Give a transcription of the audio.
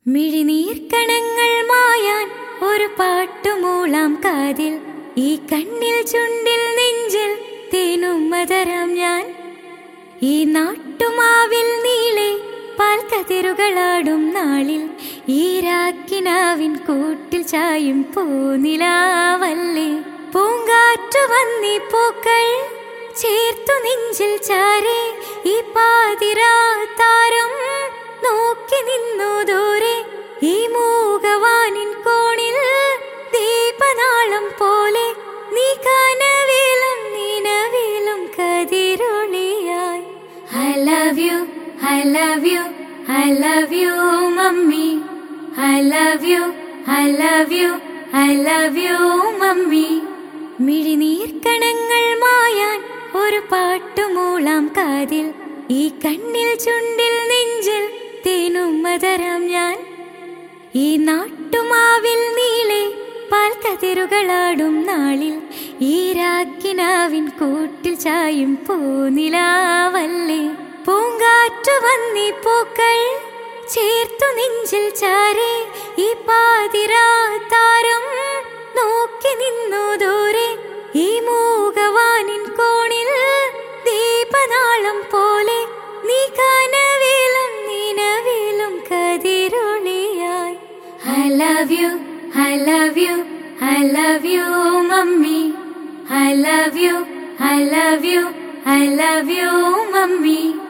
മിഴിനീർക്കണങ്ങൾ മായാൻ ഒരു പാട്ടുമൂളാം കാതിൽ ഈ കണ്ണിൽ ചുണ്ടിൽ നെഞ്ചിൽ തേനും മതരാം ഞാൻ ഈ നാട്ടുമാവിൽ നീളെ പാൽക്കതിരുകളാടും നാളിൽ ഈ രാക്കിനാവിൻ കൂട്ടിൽ ചായും പൂനിലാവല്ലേ പൂങ്കാറ്റു വന്നി പൂക്കൾ ചേർത്തു നെഞ്ചിൽ ചാരേ ഈ പാതിരാ താരം നോക്കി നിന്നു ദൂരെ ഈ മൂകവാനിൻ കോണിൽ ദീപനാളം പോലെ നീ കനവേലും നിനവേലും കതിരൊളിയായി I love you, I love you, I love you, mummy I love you, I love you, I love you, mummy മിഴിനീർക്കണങ്ങൾ മായാൻ ഒരു പാട്ടുമൂളാം കാതിൽ ഈ കണ്ണിൽ ചുണ്ടിൽ നെഞ്ചിൽ തേനും മതരാം ഞാൻ ഈ നാട്ടുമാവിൽ നീളെ പാൽക്കതിരുകളാടും നാളിൽ ഈ രാക്കിനാവിൻ കൂട്ടിൽ ചായും പൂനിലാവല്ലേ പൂങ്കാറ്റു വന്നി പൂക്കൾ ചേർത്തു നെഞ്ചിൽ ചാരേ ഈ പാതിരാ താരം നോക്കി നിന്നു ദൂരെ ഈ മൂകവാനിൻ കോണിൽ ദീപനാളം പോലെ നീ കനവേലും നിനവേലും കതിരൊളിയായി I love you, I love you, I love you, mummy I love you, I love you, I love you, mummy